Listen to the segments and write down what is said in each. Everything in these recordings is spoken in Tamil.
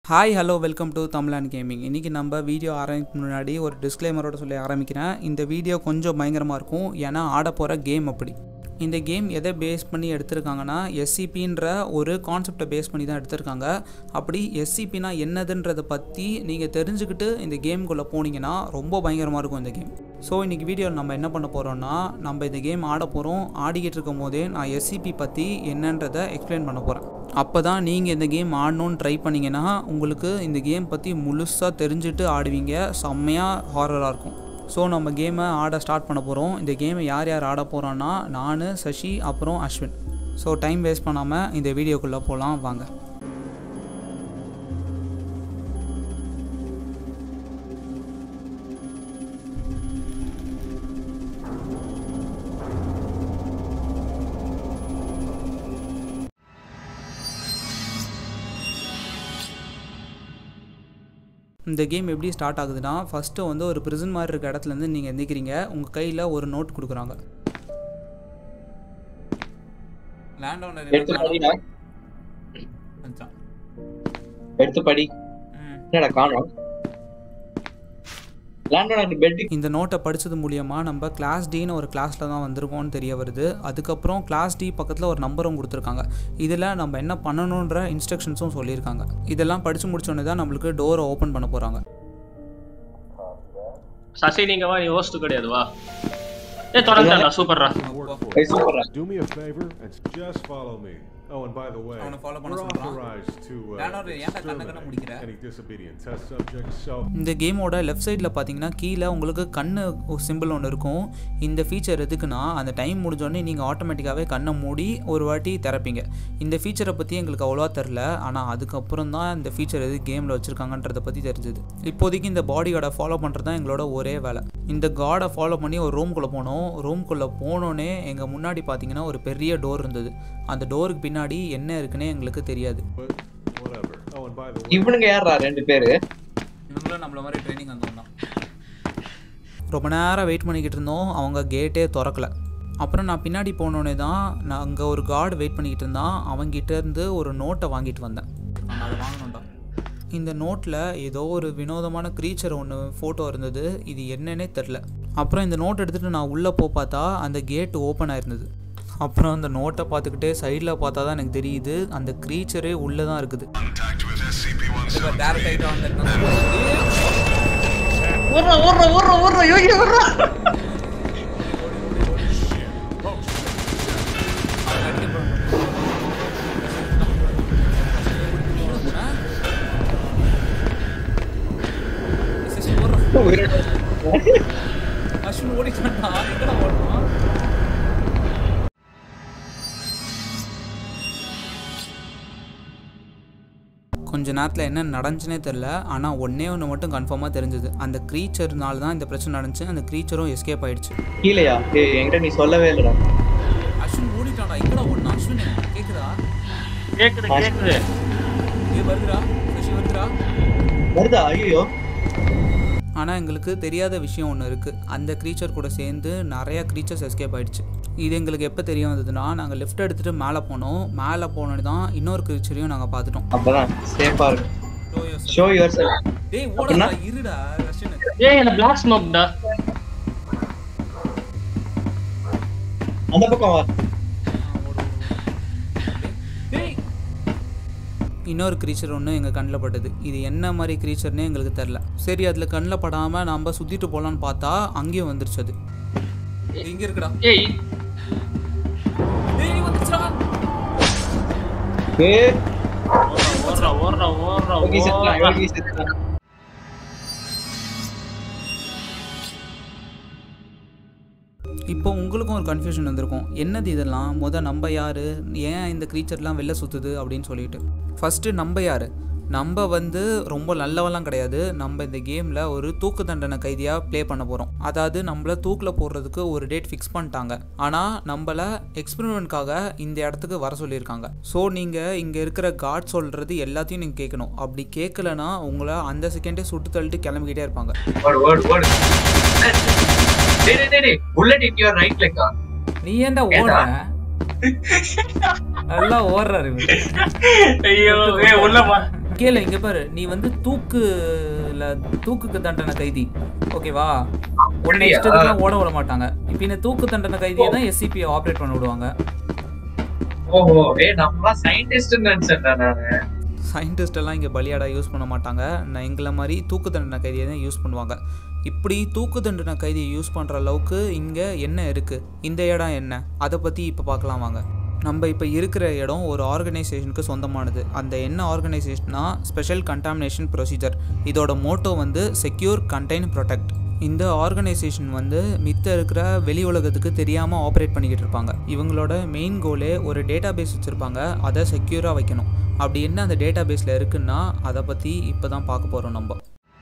Hi hello welcome to Tamizhan gaming இன்றைக்கி நம்ம வீடியோ ஆரம்பிக்க முன்னாடி ஒரு டிஸ்க்ளைமரோட சொல்லி ஆரம்பிக்கிறேன் இந்த வீடியோ கொஞ்சம் பயங்கரமாக இருக்கும் ஏன்னா ஆட போகிற கேம் அப்படி இந்த கேம் எதை பேஸ் பண்ணி எடுத்திருக்காங்கன்னா எஸ்சிபின்ற ஒரு கான்செப்டை பேஸ் பண்ணி தான் எடுத்திருக்காங்க அப்படி எஸ்சிபினா என்னதுன்றதை பற்றி நீங்கள் தெரிஞ்சுக்கிட்டு இந்த கேமுக்குள்ளே போனீங்கன்னா ரொம்ப பயங்கரமாக இருக்கும் இந்த கேம் ஸோ இன்றைக்கி வீடியோவில் நம்ம என்ன பண்ண போகிறோம்னா நம்ம இந்த கேம் ஆட போகிறோம் ஆடிக்கிட்டு இருக்கும் போதே நான் எஸ்சிபி பற்றி என்னன்றதை எக்ஸ்பிளைன் பண்ண போகிறேன் அப்போ தான் நீங்கள் இந்த கேம் ஆடணும்னு ட்ரை பண்ணிங்கன்னா உங்களுக்கு இந்த கேம் பற்றி முழுசாக தெரிஞ்சுட்டு ஆடுவீங்க செம்மையாக ஹாரராக இருக்கும் ஸோ நம்ம கேமை ஆட ஸ்டார்ட் பண்ண போகிறோம் இந்த கேமை யார் யார் ஆட போகிறோன்னா நான் சசி அப்புறம் அஸ்வின் ஸோ டைம் வேஸ்ட் பண்ணாமல் இந்த வீடியோக்குள்ளே போகலாம் வாங்க இந்த கேம் எப்படி ஸ்டார்ட் ஆகுதுன்னா ஃபஸ்ட்டு வந்து ஒரு prison மாதிரி இருக்க இடத்துலேருந்து நீங்கள் எந்திக்கிறீங்க உங்கள் கையில் ஒரு நோட் கொடுக்குறாங்க லேண்ட் எடுத்து படிடா ஓனர் எடுத்து படி என்னடா காணோம் லேண்டோட பெட் இந்த நோட்டை படித்தது மூலியமாக நம்ம கிளாஸ் டின்னு ஒரு கிளாஸில் தான் வந்திருக்கோம்னு தெரிய வருது அதுக்கப்புறம் கிளாஸ் டி பக்கத்தில் ஒரு நம்பரும் கொடுத்துருக்காங்க இதில் நம்ம என்ன பண்ணணுன்ற இன்ஸ்ட்ரக்ஷன்ஸும் சொல்லியிருக்காங்க இதெல்லாம் படித்து முடிச்சோடனே தான் நம்மளுக்கு டோரை ஓப்பன் பண்ண போகிறாங்க சசி நீங்க வா நீ ஹோஸ்ட் கிடையாது வா ஏ தொடங்கடா சூப்பர்ரா ஏய் சூப்பர்ரா Do me a favor and just follow me. Oh, and by the way, அவனை follow பண்ண we're சொல்றான். authorized to uh, Leonardo, ஏன்டா கண்ண கண்ண முடிக்கிற? exterminate any disobedient test subjects. So இந்த கேமோட லெஃப்ட் சைடில் பார்த்தீங்கன்னா கீழே உங்களுக்கு கண்ணு சிம்பிள் ஒன்று இருக்கும் இந்த ஃபீச்சர் எதுக்குன்னா அந்த டைம் முடிஞ்சோடனே நீங்கள் ஆட்டோமேட்டிக்காகவே கண்ணை மூடி ஒரு வாட்டி திறப்பீங்க இந்த ஃபீச்சரை பற்றி எங்களுக்கு அவ்வளோவா தெரில ஆனால் அதுக்கப்புறம் தான் இந்த ஃபீச்சர் எது கேமில் வச்சுருக்காங்கன்றதை பற்றி தெரிஞ்சுது இப்போதைக்கு இந்த பாடி கார்டை ஃபாலோ பண்ணுறது தான் எங்களோட ஒரே வேலை இந்த கார்டை ஃபாலோ பண்ணி ஒரு ரூம்குள்ளே போனோம் ரூம்குள்ளே போனோன்னே எங்கள் முன்னாடி பார்த்தீங்கன்னா ஒரு பெரிய டோர் இருந்தது அந்த டோருக்கு பின்னாடி என்ன இருக்குன்னே எங்களுக்கு தெரியாது but whatever. Oh, and by the way, இவனுங்க யாரா ரெண்டு பேரு இவங்களும் நம்மள மாதிரி ட்ரைனிங் வந்தோம் தான் ரொம்ப நேரம் வெயிட் பண்ணிக்கிட்டு இருந்தோம் அவங்க கேட்டே திறக்கல அப்புறம் நான் பின்னாடி போனோடனே தான் நான் அங்கே ஒரு கார்டு வெயிட் பண்ணிக்கிட்டு இருந்தான் அவங்கிட்ட இருந்து ஒரு நோட்டை வாங்கிட்டு வந்தேன் நான் அதை வாங்கணும்டா இந்த நோட்டில் ஏதோ ஒரு வினோதமான க்ரீச்சர் ஒன்று ஃபோட்டோ இருந்தது இது என்னன்னே தெரில அப்புறம் இந்த நோட் எடுத்துகிட்டு நான் உள்ளே போ பார்த்தா அந்த கேட் ஓப்பன் ஆயிருந்தது அப்புறம் அந்த நோட்டை பார்த்துக்கிட்டே சைடில் பார்த்தா தான் எனக்கு தெரியுது அந்த க்ரீச்சரே உள்ளே தான் இருக்குது ஓடுறா ஓடுறா ஓடுறா ஓடுறா யோகி ஓடுறா அஸ்வின் ஓடிட்டான்டா எங்கடா ஓடுறான் கொஞ்ச நேரத்தில் என்ன நடந்துச்சுனே தெரில ஆனால் ஒன்றே ஒன்று மட்டும் கன்ஃபார்மாக தெரிஞ்சது அந்த க்ரீச்சர்னால தான் இந்த பிரச்சனை நடந்துச்சு அந்த க்ரீச்சரும் எஸ்கேப் ஆயிடுச்சு கீழையா ஏய் என்கிட்ட நீ சொல்லவே இல்லடா அஸ்வின் ஓடிட்டான்டா எங்கடா ஓடுனா அஸ்வின் கேட்குதா கேக்குது கேக்குது இது வருதுடா சசி வருதுடா வருதா ஐயோ ஆனால் எங்களுக்கு தெரியாத விஷயம் ஒன்று இருக்குது அந்த க்ரீச்சர் கூட சேர்ந்து நிறையா க்ரீச்சர்ஸ் எஸ்கேப் ஆயிடுச்சு இது எங்களுக்கு எப்போ தெரிய வந்ததுன்னா நாங்கள் லெஃப்ட் எடுத்துகிட்டு மேலே போனோம் மேலே போனது தான் இன்னொரு க்ரீச்சரையும் நாங்கள் பார்த்துட்டோம் அப்பதான் சேஃபா இருக்கு ஷோ யுவர் செல்ஃப் டேய் அப்படின்னா? ஓடா இருடா ரஷன் ஏய் என்ன பிளாக் ஸ்மோக்டா அந்த பக்கம் வா இன்னொரு க்ரீச்சர் ஒன்று எங்கள் கண்ணில் பட்டது இது என்ன மாதிரி க்ரீச்சர்னே எங்களுக்கு தெரில சரி அதில் கண்ணில் படாமல் நம்ம சுற்றிட்டு போகலான்னு பார்த்தா அங்கேயும் வந்துருச்சு அது இங்கே இருக்குடா ஏய் டேய் வந்துச்சா ஏய் ஓடுறா ஓடுறா ஓடுறா யோகி செத்துறான் ஓடுறா யோகி செத்துறான் இப்போ உங்களுக்கும் ஒரு கன்ஃபியூஷன் வந்திருக்கும் என்னது இதெல்லாம் முத நம்ம யார் ஏன் இந்த க்ரீச்சர்லாம் வெளில சுற்றுது அப்படின்னு சொல்லிட்டு ஃபஸ்ட்டு நம்ம யார் நம்ம வந்து ரொம்ப நல்லவெல்லாம் கிடையாது நம்ம இந்த கேமில் ஒரு தூக்கு தண்டனை கைதியாக ப்ளே பண்ண போகிறோம் அதாவது நம்மளை தூக்கில் போடுறதுக்கு ஒரு டேட் ஃபிக்ஸ் பண்ணிட்டாங்க ஆனால் நம்மளை எக்ஸ்பெரிமெண்ட்காக இந்த இடத்துக்கு வர சொல்லியிருக்காங்க ஸோ நீங்கள் இங்கே இருக்கிற காட் சொல்கிறது எல்லாத்தையும் நீங்கள் கேட்கணும் அப்படி கேட்கலனா உங்களை அந்த செகண்டே சுட்டு தள்ளிட்டு கிளம்பிக்கிட்டே இருப்பாங்க ஓடு ஓடு ஓடு டேய் டேய், டேய் டேய் புல்லட் இன் யுவர் ரைட் லெக்கா நீ ஏன்டா ஓடுற நல்லா ஓடுறாரு இவரு. ஐயோ ஏய் உள்ள வா கேளு இங்க பாரு நீ வந்து தூக்குல தூக்குக்கு தண்டனை கைதி ஓகேவா உன்னை அப்படியா? இஷ்டத்துக்குலாம் ஓட விட மாட்டாங்க இப்போ இந்த தூக்கு தண்டனை கைதியை தான் எஸ்சிபி ஆப்ரேட் பண்ண விடுவாங்க ஓஹோ ஏய் நம்மலாம் சயின்டிஸ்ட் நினைச்சேன்டா நானு சயின்டிஸ்ட் எல்லாம் இங்கே பலியாடா யூஸ் பண்ண மாட்டாங்க நான் எங்களை மாதிரி தூக்கு தண்டனை கைதியை தான் யூஸ் பண்ணுவாங்க இப்படி தூக்கு தண்டனை கைதியை யூஸ் பண்ணுற அளவுக்கு இங்கே என்ன இருக்குது இந்த இடம் என்ன அதை பற்றி இப்போ பார்க்கலாம் வாங்க நம்ம இப்போ இருக்கிற இடம் ஒரு ஆர்கனைசேஷனுக்கு சொந்தமானது அந்த என்ன ஆர்கனைசேஷன்னா ஸ்பெஷல் கண்டாமினேஷன் ப்ரொசீஜர் இதோட மோட்டோ வந்து செக்யூர் கண்டெயின் ப்ரொடெக்ட் இந்த ஆர்கனைசேஷன் வந்து மித்த இருக்கிற வெளி உலகத்துக்கு தெரியாமல் ஆப்ரேட் பண்ணிக்கிட்டு இருப்பாங்க இவங்களோட மெயின் கோலே ஒரு டேட்டா பேஸ் வச்சுருப்பாங்க அதை செக்யூராக வைக்கணும் அப்படி என்ன அந்த டேட்டா பேஸில் இருக்குன்னா அதை பற்றி இப்போ தான் பார்க்க போகிறோம் நம்ம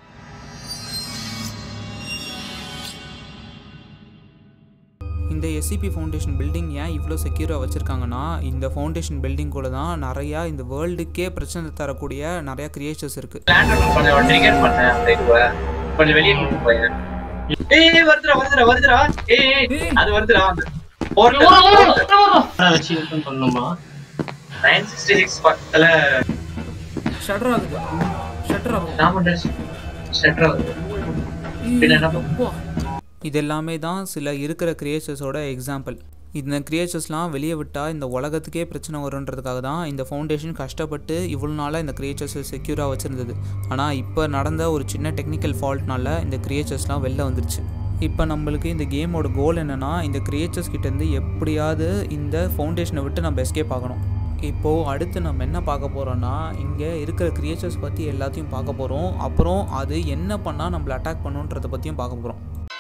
இந்த எஸ்சிபி ஃபவுண்டேஷன் பில்டிங் ஏன் இவ்வளோ செக்யூராக வச்சுருக்காங்கன்னா இந்த ஃபவுண்டேஷன் பில்டிங்குள்ள தான் நிறையா இந்த வேர்ல்டுக்கே பிரச்சனை தரக்கூடிய நிறையா கிரியேச்சர்ஸ் இருக்குது லேண்டர் கொஞ்சம் ட்ரிகர் பண்ணேன் அந்த இதுவ கொஞ்சம் வெளியே கூட்டு போயேன் ஏய் வருதுடா வருதுடா வருதுடா ஏய் ஏய், அது வருதுடா அந்த போர்ட்டல் வச்சு open பண்ணணுமா நைன் சிக்ஸ்டி சிக்ஸ் பக்கத்துல ஷட்டர் ஆகுது ஷட்டர் ஆகுது நாம ஷட்டர் பின்ன என்ன அப்பா. இது எல்லாமே தான் சில இருக்கிற கிரியேச்சர்ஸோட எக்ஸாம்பிள் இந்த கிரியேச்சர்ஸ்லாம் வெளியே விட்டால் இந்த உலகத்துக்கே பிரச்சனை வருன்றதுக்காக தான் இந்த ஃபவுண்டேஷன் கஷ்டப்பட்டு இவ்வளோ நாளாக இந்த கிரியேச்சர்ஸை செக்யூராக வச்சுருந்தது ஆனால் இப்போ நடந்த ஒரு சின்ன டெக்னிக்கல் ஃபால்ட்னால இந்த கிரியேச்சர்ஸ்லாம் வெளில வந்துருச்சு இப்போ நம்மளுக்கு இந்த கேமோட கோல் என்னென்னா இந்த கிரியேச்சர்ஸ் கிட்டேருந்து எப்படியாவது இந்த ஃபவுண்டேஷனை விட்டு நம்ம எஸ்கேப் ஆகணும் இப்போது அடுத்து நம்ம என்ன பார்க்க போகிறோன்னா இங்கே இருக்கிற கிரியேச்சர்ஸ் பற்றி எல்லாத்தையும் பார்க்க போகிறோம் அப்புறம் அது என்ன பண்ணால் நம்மளை அட்டாக் பண்ணுன்றதை பற்றியும் பார்க்க போகிறோம்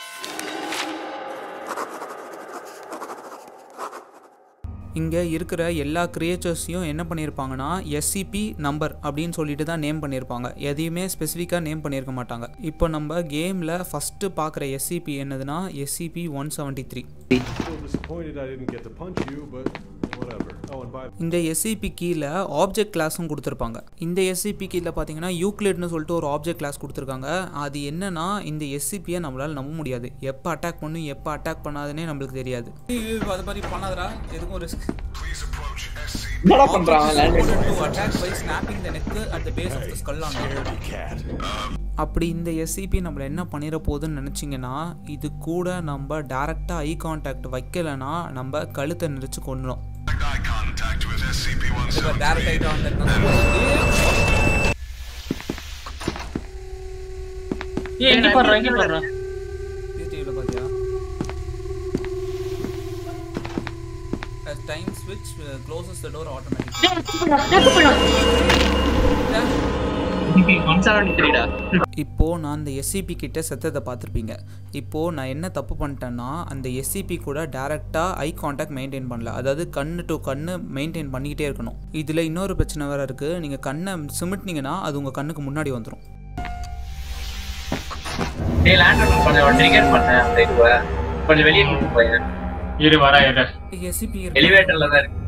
இங்கே இருக்கிற எல்லா கிரியேச்சர்ஸையும் என்ன பண்ணியிருப்பாங்கன்னா எஸ்சிபி நம்பர் அப்படின்னு சொல்லிட்டு தான் நேம் பண்ணியிருப்பாங்க எதையுமே ஸ்பெசிஃபிக்காக நேம் பண்ணியிருக்க மாட்டாங்க இப்போ நம்ம கேமில் ஃபஸ்ட்டு பார்க்குற எஸ்சிபி என்னதுன்னா SCP one seventy three A little disappointed I didn't get to punch you, but whatever. Oh, and by இந்த எஸ்சிபி கீழே ஆப்ஜெக்ட் கிளாஸும் கொடுத்துருப்பாங்க இந்த எஸ்சிபி கீழே பார்த்தீங்கன்னா யூக்ளிட்னு சொல்லிட்டு ஒரு ஆப்ஜெக்ட் கிளாஸ் கொடுத்துருக்காங்க அது என்னன்னா இந்த எஸ்சிபியை நம்மளால் நம்ப முடியாது எப்போ அட்டாக் பண்ணும் எப்போ அட்டாக் பண்ணாதுன்னே நம்மளுக்கு தெரியாது அது மாதிரி பண்ணாதடா எதுக்கும் ரிஸ்க் என்னடா பண்றான் attack by snapping the neck at the base of the skull on அப்படி இந்த எஸ்சிபி நம்மளை என்ன பண்ணிட போகுதுன்னு நினச்சிங்கன்னா இது கூட நம்ம டேரெக்டாக ஐ கான்டாக்ட் வைக்கலைன்னா நம்ம கழுத்தை நெரிச்சு கொண்டுடும் டேரக்ட் ஐ ஏய் எங்க பாடுறா எங்க பாடுறா டிவியில் பார்த்தியா As time switch uh, closes the door automatically. One seventy த்ரீடா இப்போது நான் அந்த எஸ்சிபி கிட்ட செத்ததை பார்த்துருப்பீங்க இப்போது நான் என்ன தப்பு பண்ணிட்டேன்னா அந்த எஸ்சிபி கூட டேரெக்டாக ஐ கான்டாக்ட் மெயின்டைன் பண்ணல அதாவது கண்ணு டு கண்ணு மெயின்டைன் பண்ணிக்கிட்டே இருக்கணும் இதில் இன்னொரு பிரச்சனை வேறு இருக்குது நீங்கள் கண்ணை சிமிட்னீங்கன்னா அது உங்கள் கண்ணுக்கு முன்னாடி வந்துடும் ஏய் லேண்டர் கொஞ்சம் ட்ரிகர் பண்ணேன் அந்த இதுவ கொஞ்சம் வெளியே கூட்டு போயேன் இரு வரா இரு எஸ்சிபி எலிவேட்டர்ல தான் இருக்கு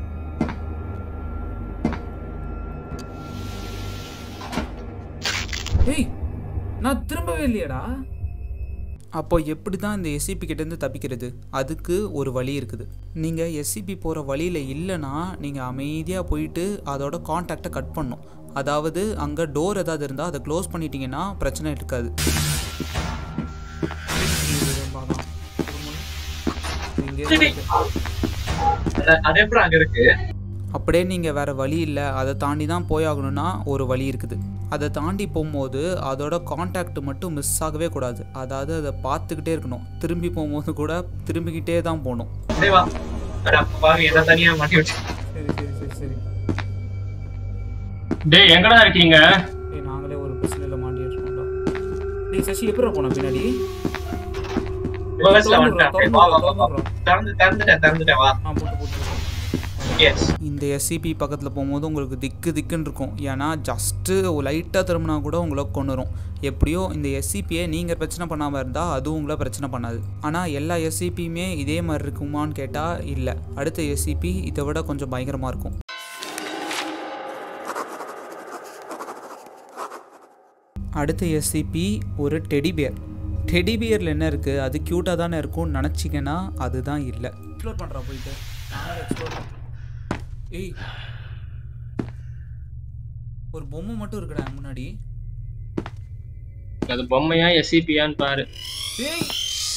ஏய் நான் திரும்பவே இல்லையடா அப்போ எப்படி தான் இந்த எஸ்சிபி கிட்டேருந்து தப்பிக்கிறது அதுக்கு ஒரு வழி இருக்குது நீங்கள் எஸ்சிபி போகிற வழியில் இல்லைன்னா நீங்கள் அமைதியாக போயிட்டு அதோட காண்டாக்டை கட் பண்ணும் அதாவது அங்கே டோர் ஏதாவது இருந்தால் அதை க்ளோஸ் பண்ணிட்டீங்கன்னா பிரச்சனை இருக்காது சரி. அது- அது எப்படி அங்க இருக்கு அப்படியே நீங்கள் வேறு வழி இல்லை அதை தாண்டி தான் போயாகணும்னா ஒரு வழி இருக்குது அதை தாண்டி போகும்போது அதோட காண்டாக்ட் மட்டும் மிஸ் ஆகவே கூடாது அதாவது அதை பார்த்துக்கிட்டே இருக்கணும் திரும்பி போகும்போது கூட திரும்பிக்கிட்டே தான் போகணும் சரி வா அட, அப்ப பாரு என்ன தனியா மாட்டி வச்சு சரி சரி சரி சரி டேய் எங்கடா இருக்கீங்க ஏய் நாங்களே ஒரு பிரச்சனையில் மாட்டிட்டு இருக்கோம்டா டேய் சசி எப்படா போன பின்னாடி ரிவர்ஸ்ல வந்துட்டேன் திறந்து வா, வா, விட்றா, வா, வா. திறந்து திறந்து திறந்துட்டேன் திறந்துட்டேன் வா ஆ போட்டு போட்டு போட்டு. எஸ் இந்த எஸ்சிபி பக்கத்தில் போகும்போது உங்களுக்கு திக்கு திக்குன்னு இருக்கும் ஏன்னா ஜஸ்ட்டு லைட்டாக திரும்பினா கூட உங்களை கொண்டு வரும் எப்படியோ இந்த எஸ்சிபியை நீங்கள் பிரச்சனை பண்ணாமல் இருந்தால் அதுவும் உங்களை பிரச்சனை பண்ணாது ஆனால் எல்லா எஸ்சிபியுமே இதே மாதிரி இருக்குமான்னு கேட்டால் இல்லை அடுத்த எஸ்சிபி இதை விட கொஞ்சம் பயங்கரமாக இருக்கும் அடுத்த எஸ்சிபி ஒரு டெடி பியர் டெடி பியரில் என்ன இருக்குது அது க்யூட்டாக தானே இருக்கும்னு நினச்சிங்கன்னா அதுதான் இல்லை எக்ஸ்ப்ளோர் பண்ணுறா போயிட்டு நாங்களும் எக்ஸ்ப்ளோர் பண்ணுறோம் ஏய் ஒரு பொம்மை மட்டும் இருக்குடா முன்னாடி அது பொம்மையா எஸ்சிபியான்னு பாரு ஏய்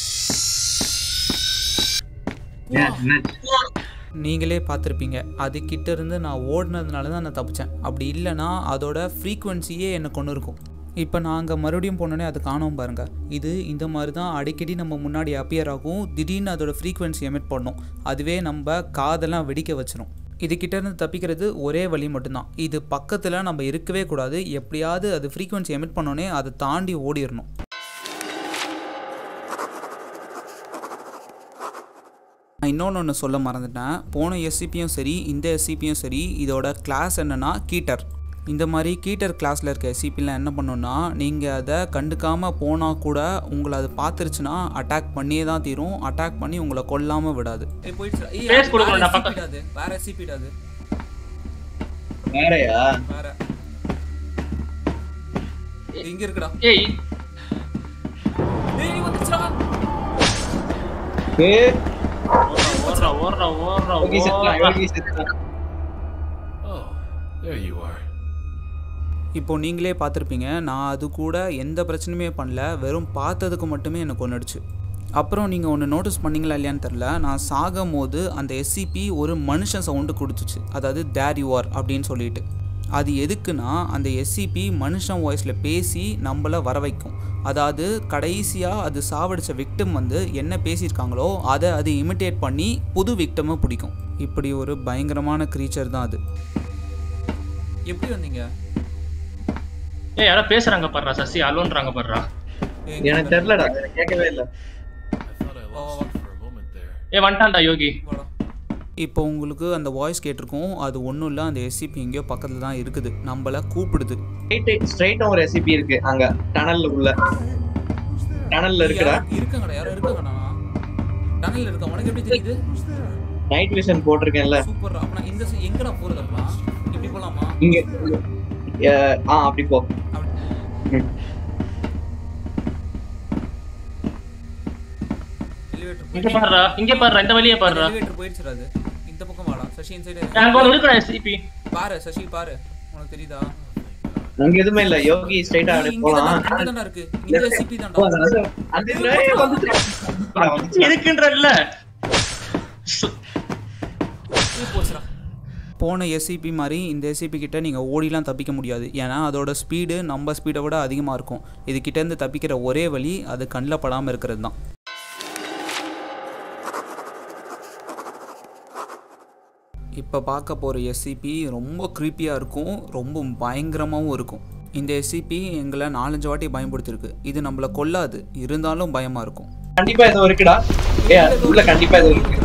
ஏன், என்னாச்சு? நீங்களே பார்த்துருப்பீங்க அது கிட்ட இருந்து நான் ஓடினதுனால தான் நான் தப்பிச்சேன் அப்படி இல்லைன்னா அதோட ஃப்ரீக்குவென்சியே என்னை கொண்டு இருக்கும் இப்போ நாங்கள் மறுபடியும் போனோடனே அது காணோம் பாருங்க இது இந்த மாதிரி தான் அடிக்கடி நம்ம முன்னாடி அப்பியர் ஆகும் திடீர்னு அதோட ஃப்ரீக்குவென்சி எமிட் பண்ணும் அதுவே நம்ம காதெல்லாம் வெடிக்க வச்சிரும் இது கிட்ட இருந்து தப்பிக்கிறது ஒரே வழி மட்டும்தான் இது பக்கத்தில் நம்ம இருக்கவே கூடாது எப்படியாவது அது ஃப்ரீக்குவென்சி எமிட் பண்ணோடனே அதை தாண்டி ஓடிடணும் நான் இன்னொன்று ஒன்று சொல்ல மறந்துட்டேன் போன எஸ்சிபியும் சரி இந்த எஸ்சிபியும் சரி இதோட கிளாஸ் என்னன்னா கீட்டர் இந்த மாதிரி கீட்டர் கிளாஸில் இருக்க எஸ்சிபிலாம் என்ன பண்ணுன்னா நீங்கள் அதை கண்டுக்காமல் போனால் கூட உங்களை அது பார்த்துருச்சுன்னா அட்டாக் பண்ணியே தான் தீரும் அட்டாக் பண்ணி உங்களை கொல்லாமல் விடாது Face கொடுக்கணும்டா, பக்கம். வேற எஸ்சிபிடாது வேறயா வேற இங்க இருக்குடா ஏய் ஏய் வந்துச்சுடா ஏய், ஓடுறா ஓடுறா ஓடுறா யோகி செத்துட்டான், ஓடுறா யோகி செத்துட்டான். Oh, there you are. இப்போ நீங்களே பார்த்துருப்பீங்க நான் அது கூட எந்த பிரச்சனையுமே பண்ணல வெறும் பார்த்ததுக்கு மட்டுமே எனக்கு கொண்டுடுச்சு அப்புறம் நீங்கள் ஒன்று நோட்டீஸ் பண்ணீங்களா இல்லையான்னு தெரில நான் சாகும் போது அந்த எஸ்சிபி ஒரு மனுஷன் சவுண்டு கொடுத்துச்சு அதாவது தேர் யூ ஆர் அப்படின்னு சொல்லிட்டு அது எதுக்குன்னா அந்த எஸ்சிபி மனுஷன் வாய்ஸில் பேசி நம்மளை வர வைக்கும் அதாவது கடைசியாக அது சாவடிச்ச விக்டம் வந்து என்ன பேசியிருக்காங்களோ அதை அது இமிட்டேட் பண்ணி புது விக்டமை பிடிக்கும் இப்படி ஒரு பயங்கரமான க்ரீச்சர் தான் அது எப்படி வந்தீங்க ஏய் யாரோ பேசுறாங்க பாடுறா சசி அலோன்றாங்க பாடுறா எனக்கு தெரியலடா எனக்கு கேட்கவே இல்ல I thought I lost you for a moment there. ஏய் வந்துட்டான்டா யோகி இப்போ உங்களுக்கு அந்த வாய்ஸ் கேட்டிருக்கோம் அது ஒன்றும் இல்லை அந்த எஸ்சிபி எங்கேயோ பக்கத்தில் தான் இருக்குது நம்மளை கூப்பிடுது ஸ்ட்ரைட் ஸ்ட்ரைட்டா ஒரு ரெசிபி இருக்கு அங்க டனல்ல உள்ள டனல்ல இருக்குடா யாரோ இருக்காங்கடா யாரோ இருக்காங்கடா டனல் இருக்கா உனக்கு எப்படி தெரியுது நைட் விஷன் போட்டிருக்கேன்ல சூப்பர் அப்ப நான் இந்த side எங்கடா போறது அப்பா இப்படி போலாமா இங்க அஹ், ஆ அப்படி போ ம். எலிவேட்டர் இங்க பாடுறா இங்க பாடுறா இந்த வழியே பாடுறா எலிவேட்டர் போயிடுச்சுடா அது இந்த பக்கம் வாடா சசி இந்த சைடு அங்க வந்து இருக்குடா எஸ்சிபி பாரு சசி பாரு உனக்கு தெரியுதா அங்க எதுவுமே இல்ல யோகி ஸ்ட்ரைட்டா நீ அப்படியே இங்க போலாம் தான்டா, இங்க தான்டா இருக்கு இந்த எஸ்சிபி ஓ, தான்டா அது- அது ஏய், வந்துச்சு. வந்துச்சு. இருக்குன்றல்ல இது போச்சுடா போன எஸ்சிபி மாதிரி இந்த எஸ்சிபி கிட்ட நீங்கள் ஓடிலாம் தப்பிக்க முடியாது ஏன்னா அதோட ஸ்பீடு நம்ம ஸ்பீடை விட அதிகமாக இருக்கும் இது கிட்டேருந்து தப்பிக்கிற ஒரே வழி அது கண்ணில் படாமல் இருக்கிறது தான் இப்போ பார்க்க போகிற எஸ்சிபி ரொம்ப க்ரீப்பியாக இருக்கும் ரொம்ப பயங்கரமாகவும் இருக்கும் இந்த எஸ்சிபி எங்களை நாலஞ்சு வாட்டி பயன்படுத்தியிருக்கு இது நம்மளை கொல்லாது இருந்தாலும் பயமாக இருக்கும் கண்டிப்பா ஏதோ இருக்குடா ஏ உள்ள கண்டிப்பா ஏதோ இருக்கு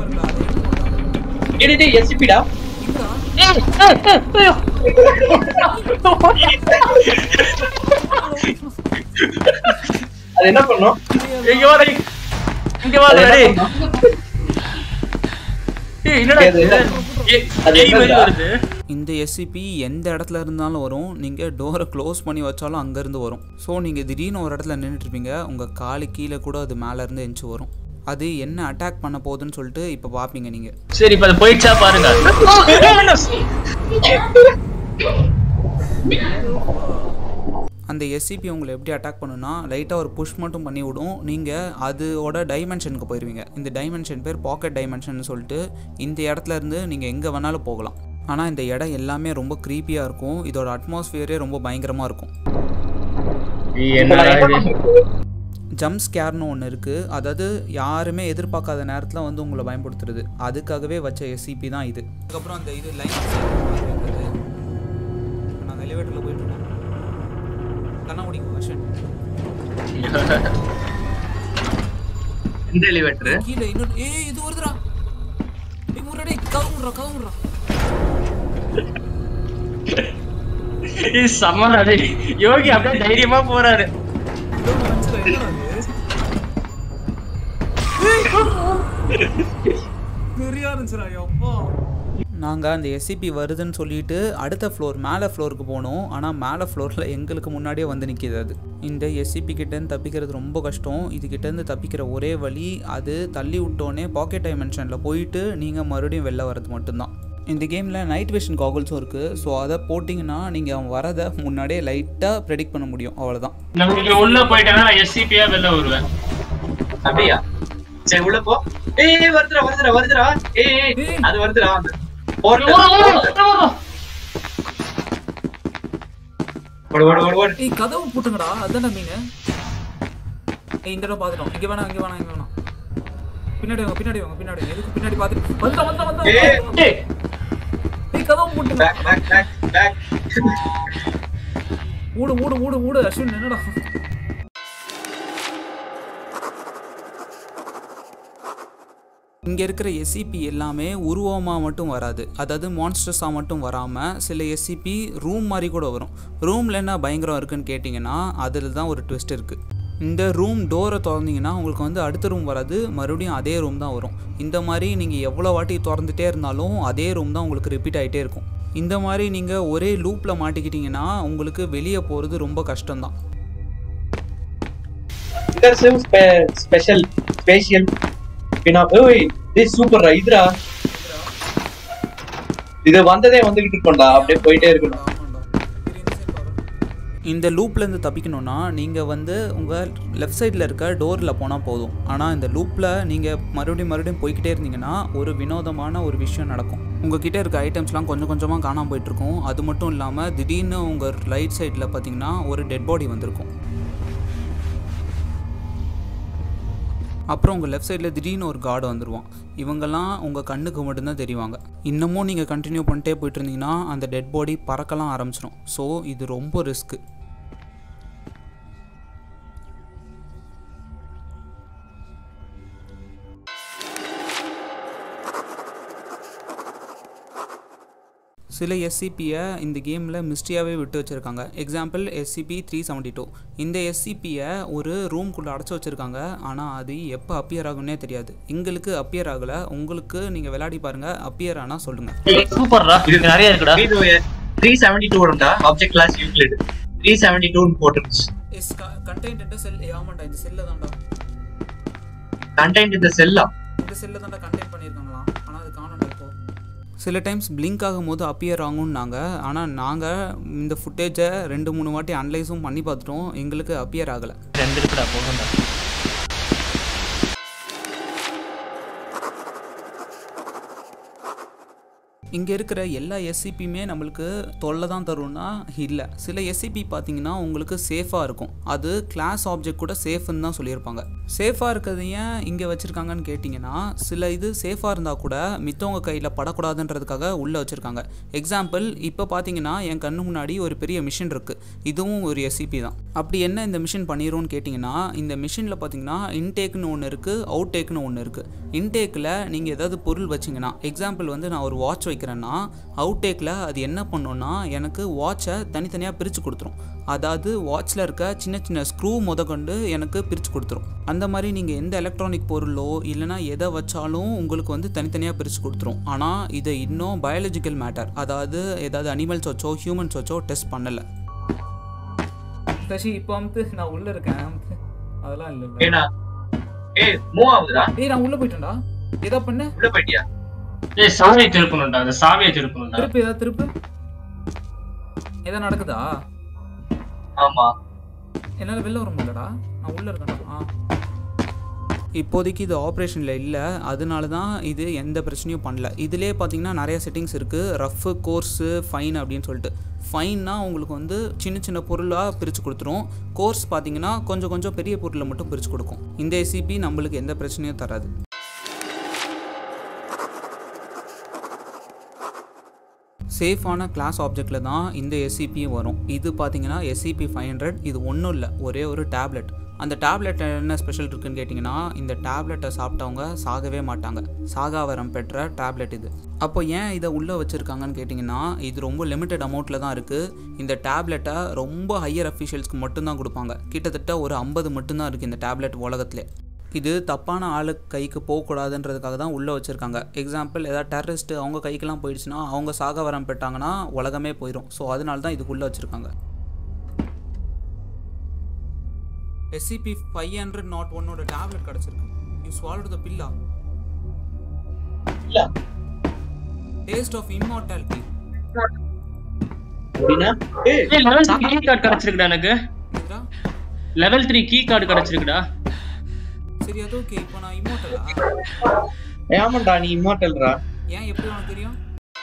டேய், டேய் எஸ்சிபிடா அது என்ன பண்ணும் இங்க வா டேய். இங்க வா அது என்ன டேய் பண்ணும்? ஏய் என்னடா அது இது என்ன? ஏய், அது ஏய் மாதிரி என்னடா? வருது இந்த எஸ்சிபி எந்த இடத்துல இருந்தாலும் வரும் நீங்கள் டோரை க்ளோஸ் பண்ணி வச்சாலும் அங்கேருந்து வரும் ஸோ நீங்கள் திடீர்னு ஒரு இடத்துல நின்றுட்டு இருப்பீங்க உங்கள் காலு கீழே கூட அது மேலேருந்து எஞ்சி வரும் அது என்ன அட்டாக் பண்ண போகுதுன்னு சொல்லிட்டு இப்போ பார்ப்பீங்க நீங்கள் சரி இப்ப அது போயிடுச்சா பாருங்க அந்த எஸ்சிபி உங்களை எப்படி அட்டாக் பண்ணுன்னா லைட்டாக ஒரு புஷ் மட்டும் பண்ணி விடும் நீங்கள் அதோட டைமென்ஷனுக்கு போயிடுவீங்க இந்த டைமென்ஷன் பேர் பாக்கெட் டைமென்ஷன் சொல்லிட்டு இந்த இடத்துல இருந்து நீங்கள் எங்கே வேணாலும் போகலாம் ஆனால் இந்த இடம் எல்லாமே ரொம்ப க்ரீப்பியாக இருக்கும் இதோட அட்மாஸ்ஃபியரே ரொம்ப பயங்கரமாக இருக்கும் என்னடா இது ஜம்ப் ஸ்கேர்னு ஒன்று இருக்குது அதாவது யாருமே எதிர்பார்க்காத நேரத்தில் வந்து உங்களை பயன்படுத்துறது அதுக்காகவே வச்ச எஸ்சிபி தான் இது அதுக்கப்புறம் அந்த இது லைன் நாங்கள் எலிவேட்டரில் போயிட்டுருக்கோம் கண்ணாடி வருஷன் இந்த எலிவேட்டர் கீழே இன்னொரு ஏய் இது வருதுடா ஏய் முன்னாடி கவுமுறா கவுமுறா ஏய் சம்மரா டேய் யோகி அப்படியே தைரியமா போறாரு நாங்கள் அந்த எஸ்சிபி வருதுன்னு சொல்லிட்டு அடுத்த ஃப்ளோர் மேலே ஃப்ளோருக்கு போனோம் ஆனால் மேலே ஃப்ளோரில் எங்களுக்கு முன்னாடியே வந்து நிற்கிது அது இந்த எஸ்சிபி கிட்டேருந்து தப்பிக்கிறது ரொம்ப கஷ்டம் இது கிட்டேருந்து தப்பிக்கிற ஒரே வழி அது தள்ளி விட்டோன்னே பாக்கெட் டைமென்ஷனில் போயிட்டு நீங்கள் மறுபடியும் வெளில வர்றது மட்டும்தான் இந்த கேமில் நைட் விஷன் காகுல்ஸும் இருக்குது ஸோ அதை போட்டிங்கன்னா நீங்கள் அவன் வரதை முன்னாடியே லைட்டாக ப்ரெடிக்ட் பண்ண முடியும் அவ்வளோதான் நம்ம இங்க உள்ள போயிட்டேன்னா எஸ்சிபியா வெளில வருவேன் அப்படியா சரி உள்ள போ ஏய் வருதுடா வருதுடா வருதுடா ஏய் ஏய், அது வருதுடா அந்த ஓடு, ஓடு, ஓடு, ஓடு. ஓடு ஓடு ஓடு ஓடு ஏய் கதவு போட்டுங்கடா அதான்டா மீன் ஏய் இங்க தான் பாத்துட்டோம் இங்க வேணாம் இங்க வேணாம் இங்க வேணாம் பின்னாடி வாங்க பின்னாடி வாங்க பின்னாடி வாங்க. எதுக்கு பின்னாடி பாத்துட்டு வந்துடா வந்துடா வந்துடா ஏய். ஏய், ஏய் கதவு போட்டுங்க பேக் பேக் பேக் பேக் ஓடு ஓடு ஓடு ஓடு அஸ்வின் என்னடா இங்கே இருக்கிற எஸ்சிபி எல்லாமே உருவமாக மட்டும் வராது அதாவது மான்ஸ்டர்ஸாக மட்டும் வராமல் சில எஸ்சிபி ரூம் மாதிரி கூட வரும் ரூமில் என்ன பயங்கரம் இருக்குன்னு கேட்டிங்கன்னா அதில் தான் ஒரு ட்விஸ்ட் இருக்குது இந்த ரூம் டோரை திறந்தீங்கன்னா உங்களுக்கு வந்து அடுத்த ரூம் வராது மறுபடியும் அதே ரூம் தான் வரும் இந்த மாதிரி நீங்கள் எவ்வளோ வாட்டி திறந்துட்டே இருந்தாலும் அதே ரூம் தான் உங்களுக்கு ரிப்பீட் ஆகிட்டே இருக்கும் இந்த மாதிரி நீங்கள் ஒரே லூப்பில் மாட்டிக்கிட்டீங்கன்னா உங்களுக்கு வெளியே போகிறது ரொம்ப கஷ்டம்தான் இன்டர்சிவ் ஸ்பெஷல் ஸ்பேஷியல் பினா ஓய் இது சூப்பர்ரா இதுடா இது வந்ததே வந்துகிட்டு இருக்கோம்டா அப்படியே போயிட்டே இருக்கணும் இந்த லூப்லேருந்து தப்பிக்கணும்னா நீங்கள் வந்து உங்கள் லெஃப்ட் சைடில் இருக்க டோரில் போனால் போதும் ஆனால் இந்த லூப்பில் நீங்கள் மறுபடியும் மறுபடியும் போய்க்கிட்டே இருந்தீங்கன்னா ஒரு வினோதமான ஒரு விஷயம் நடக்கும் உங்ககிட்ட இருக்க ஐட்டம்ஸ்லாம் கொஞ்சம் கொஞ்சமாக காணாமல் போயிட்டுருக்கும் அது மட்டும் இல்லாமல் திடீர்னு உங்கள் ரைட் சைடில் பார்த்தீங்கன்னா ஒரு டெட் பாடி வந்திருக்கும் அப்புறம் உங்கள் லெஃப்ட் சைடில் திடீர்னு ஒரு கார்டு வந்துடுவான் இவங்கெல்லாம் உங்கள் கண்ணுக்கு மட்டும்தான் தெரிவாங்க இன்னமும் நீங்கள் கண்டினியூ பண்ணிட்டே போயிட்டு இருந்தீங்கன்னா அந்த டெட் பாடி பறக்கலாம் ஆரம்பிச்சிடும் ஸோ இது ரொம்ப ரிஸ்க்கு சில எஸ்சிபியை இந்த கேமில் மிஸ்டியாகவே விட்டு வச்சுருக்காங்க example SCP three seventy two இந்த எஸ்சிபியை ஒரு ரூம்குள்ளே அடைச்சி வச்சுருக்காங்க ஆனால் அது எப்போ அப்பியர் ஆகும்னே தெரியாது எங்களுக்கு அப்பியர் ஆகலை உங்களுக்கு நீங்கள் விளையாடி பாருங்கள் அப்பியர் ஆனால் சொல்லுங்கள் ஏய், சூப்பர்ரா இது நிறைய இருக்குடா இது த்ரீ செவன்டி டூ வரும்டா object class Euclid three seventy டூன்னு போட்டுருச்சு எஸ் கண்டென்ட் செல் ஆமாண்டா இந்த செல்லை தான்டா கண்டென்ட் இந்த செல்லா இந்த செல்லை தான்டா கண்டென்ட் பண்ணியிருக்காங்களாம் ஆனால் அது காணோம்டா இப்போ சில டைம்ஸ் பிளிங்க் ஆகும்போது அப்பியர் ஆகும்னாங்க ஆனால் நாங்கள் இந்த ஃபுட்டேஜை ரெண்டு மூணு வாட்டி அனலைஸும் பண்ணி பார்த்துட்டோம் எங்களுக்கு அப்பியர் ஆகலை ரெண்டு இருக்குடா போகண்டா இங்கே இருக்கிற எல்லா எஸ்சிபியுமே நம்மளுக்கு தொல்லை தான் தரும்னா இல்லை சில எஸ்சிபி பார்த்தீங்கன்னா உங்களுக்கு சேஃபாக இருக்கும் அது கிளாஸ் ஆப்ஜெக்ட் கூட சேஃப்னு தான் சொல்லியிருப்பாங்க சேஃபாக இருக்கிறது ஏன் இங்கே வச்சுருக்காங்கன்னு கேட்டிங்கன்னா சில இது சேஃபாக இருந்தால் கூட மித்தவங்க கையில் படக்கூடாதுன்றதுக்காக உள்ளே வச்சுருக்காங்க எக்ஸாம்பிள் இப்போ பார்த்தீங்கன்னா என் கண்ணு முன்னாடி ஒரு பெரிய மிஷின் இருக்குது இதுவும் ஒரு எஸ்சிபி தான் அப்படி என்ன இந்த மிஷின் பண்ணிடும்னு கேட்டிங்கன்னா இந்த மிஷினில் பார்த்தீங்கன்னா இன்டேக்னு ஒன்று இருக்குது அவுட் டேக்னு ஒன்று இருக்குது இன்டேக்கில் நீங்கள் ஏதாவது பொருள் வச்சிங்கன்னா எக்ஸாம்பிள் வந்து நான் ஒரு வாட்ச் வைக்கிறேன்னா அவுட் டேக்கில் அது என்ன பண்ணுன்னா எனக்கு வாட்சை தனித்தனியாக பிரித்து கொடுத்துரும் அதாவது வாட்சில் இருக்க சின்ன சின்ன ஸ்க்ரூ முதற்கொண்டு எனக்கு பிரித்து கொடுத்துரும் அந்த மாதிரி நீங்கள் எந்த எலக்ட்ரானிக் பொருளோ இல்லைனா எதை வச்சாலும் உங்களுக்கு வந்து தனித்தனியாக பிரித்து கொடுத்துரும் ஆனால் இதை இன்னும் பயாலஜிக்கல் மேட்டர் அதாவது ஏதாவது அனிமல்ஸ் வச்சோ ஹியூமன்ஸ் வச்சோ டெஸ்ட் பண்ணலை சசி இப்போ வந்து நான் உள்ளே இருக்கேன் அதெல்லாம் இல்லை ஏன்னா ஏய் மூவ் ஆகுதுடா ஏய் நான் உள்ளே போயிட்டேன்டா ஏதா பண்ண உள்ள போயிட்டியா ஏய் சாவியை திருப்பணும்டா அந்த சாவியை திருப்பணும்டா திருப்பு ஏதாவது திருப்பு ஏதா நடக்குதா ஆமா என்னால் வெளில வர முடியலடா நான் உள்ளே இருக்கேன்டா ஆ இப்போதைக்கு இது ஆப்ரேஷனில் இல்லை அதனால தான் இது எந்த பிரச்சனையும் பண்ணல இதிலே பார்த்தீங்கன்னா நிறைய செட்டிங்ஸ் இருக்குது ரஃப்பு கோர்ஸு ஃபைன் அப்படின்னு சொல்லிட்டு ஃபைன்னா உங்களுக்கு வந்து சின்ன சின்ன பொருளாக பிரித்து கொடுத்துரும் கோர்ஸ் பார்த்தீங்கன்னா கொஞ்சம் கொஞ்சம் பெரிய பொருளை மட்டும் பிரித்து கொடுக்கும் இந்த எஸ்சிபி நம்மளுக்கு எந்த பிரச்சனையும் தராது சேஃபான கிளாஸ் ஆப்ஜெக்டில் தான் இந்த எஸ்சிபியும் வரும் இது பார்த்தீங்கன்னா எஸ்சிபி ஃபைவ் ஹண்ட்ரட் இது ஒன்றும் இல்லை ஒரே ஒரு டேப்லெட் அந்த டேப்லெட் என்ன ஸ்பெஷல் இருக்குன்னு கேட்டிங்கன்னா இந்த டேப்லெட்டை சாப்பிட்டவங்க சாகவே மாட்டாங்க சாகாவரம் பெற்ற டேப்லெட் இது அப்போ ஏன் இதை உள்ளே வச்சுருக்காங்கன்னு கேட்டிங்கன்னா இது ரொம்ப லிமிட்டட் அமௌண்ட்டில் தான் இருக்குது இந்த டேப்லெட்டை ரொம்ப ஹையர் அஃபீஷியல்ஸ்க்கு மட்டும்தான் கொடுப்பாங்க கிட்டத்தட்ட ஒரு ஐம்பது மட்டும்தான் இருக்குது இந்த டேப்லெட் உலகத்திலே இது தப்பான ஆளு கைக்கு போகக்கூடாதுன்றதுக்காக தான் உள்ளே வச்சுருக்காங்க எக்ஸாம்பிள் ஏதாவது டெரரிஸ்ட்டு அவங்க கைக்கெல்லாம் போயிடுச்சுன்னா அவங்க சாக வரம் பெற்றாங்கன்னா உலகமே போயிடும் ஸோ அதனால தான் இதுக்குள்ளே வச்சுருக்காங்க எஸ்சிபி ஃபைவ் ஹண்ட்ரட் நாட் ஒன்னோட டேப்லெட் கிடச்சிருக்கு யூ ஸ்வாலோட த பில்லா இல்ல டேஸ்ட் ஆஃப் இம்மார்டாலிட்டி அப்படின்னா ஏய் ஏய் லெவல் த்ரீ கீ கார்டு கிடைச்சிருக்குடா எனக்கு இதுடா லெவல் த்ரீ கீ கார்டு கிடைச்சிருக்குடா சரி அது ஓகே இப்போ நான் இம்மோட்டலா ஏமாண்டா நீ இம்மார்டல்ரா ஏன் எப்படி உனக்கு தெரியும்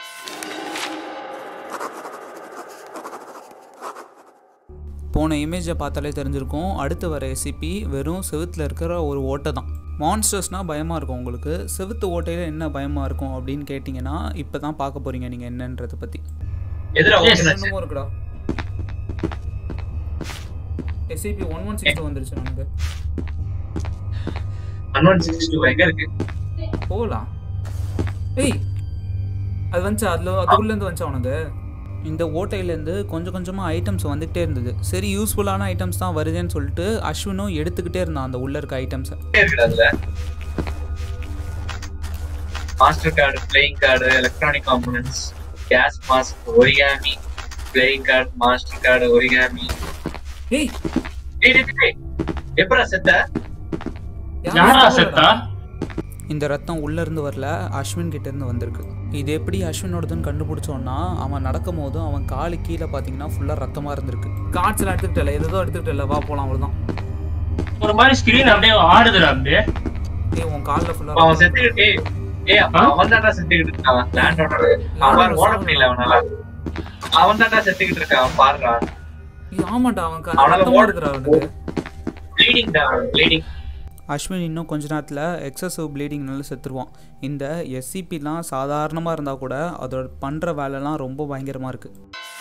போன இமேஜை பார்த்தாலே தெரிஞ்சிருக்கும் அடுத்து வர எஸ்சிபி வெறும் செவுத்தில் இருக்கிற ஒரு ஓட்டை தான் மான்ஸ்டர்ஸ்னால் பயமாக இருக்கும் உங்களுக்கு செவுத்து ஓட்டையில் என்ன பயமாக இருக்கும் அப்படின்னு கேட்டிங்கன்னா இப்போ தான் பார்க்க போகிறீங்க நீங்கள் என்னன்றதை பற்றி எதிரா Yes. ஓகே இன்னமும் இருக்குடா எஸ்சிபி ஒன் ஒன் சிக்ஸ் வந்துருச்சு நமக்கு ஒன் சிக்ஸ் டூ எங்க இருக்கு போகலாம் ஏய் அது வந்துச்சா அதில் அதுக்குள்ளேருந்து வந்துச்சா உனக்கு இந்த ஓட்டையிலேருந்து கொஞ்சம் கொஞ்சமாக ஐட்டம்ஸ் வந்துக்கிட்டே இருந்தது சரி யூஸ்ஃபுல்லான ஐட்டம்ஸ் தான் வருதுன்னு சொல்லிட்டு அஸ்வினும் எடுத்துக்கிட்டே இருந்தான் அந்த உள்ளே இருக்க ஐட்டம்ஸை இருக்குடா அதுல master card playing card electronic components gas mask origami playing card master card origami ஏய் எப்படா செத்த யாரா செத்தா இந்த ரத்தம் உள்ளே இருந்து வரல அஸ்வின் கிட்ட இருந்து வந்திருக்கு இது எப்படி அஸ்வினோடதுன்னு கண்டுபிடிச்சோன்னா அவன் நடக்கும் போது அவன் காலு கீழே பார்த்தீங்கன்னா ஃபுல்லாக ரத்தமாக இருந்திருக்கு கார்ட்ஸ்லாம் எடுத்துக்கிட்டல எதோ எடுத்துக்கிட்டல வா போகலாம் அவ்வளோதான் ஒரு மாதிரி ஸ்கிரீன் அப்படியே ஆடுதுடா அப்படியே ஏய் உன் காலில் அவன் ஃபுல்லாக செத்துக்கிட்டு ஏய் அப்ப அவன் தான்டா செத்துக்கிட்டு இருக்கான் லேண்ட் ஓனர் அவன் ஓட முடியல அவனால அவன் தான்டா செத்துக்கிட்டு இருக்கான் பாருடா ஆமாண்டா அவன் க- அவனால ரத்தமா ஓட இருக்குடா அவனுக்கு ப்ளீடிங் தான் ப்ளீடிங் அஸ்வின் இன்னும் கொஞ்ச நேரத்தில் எக்ஸசிவ் ப்ளீடிங்னால செத்துருவான் இந்த எஸ்சிபிலாம் சாதாரணமாக இருந்தால் கூட அதோட பண்ணுற வேலைலாம் ரொம்ப பயங்கரமாக இருக்குது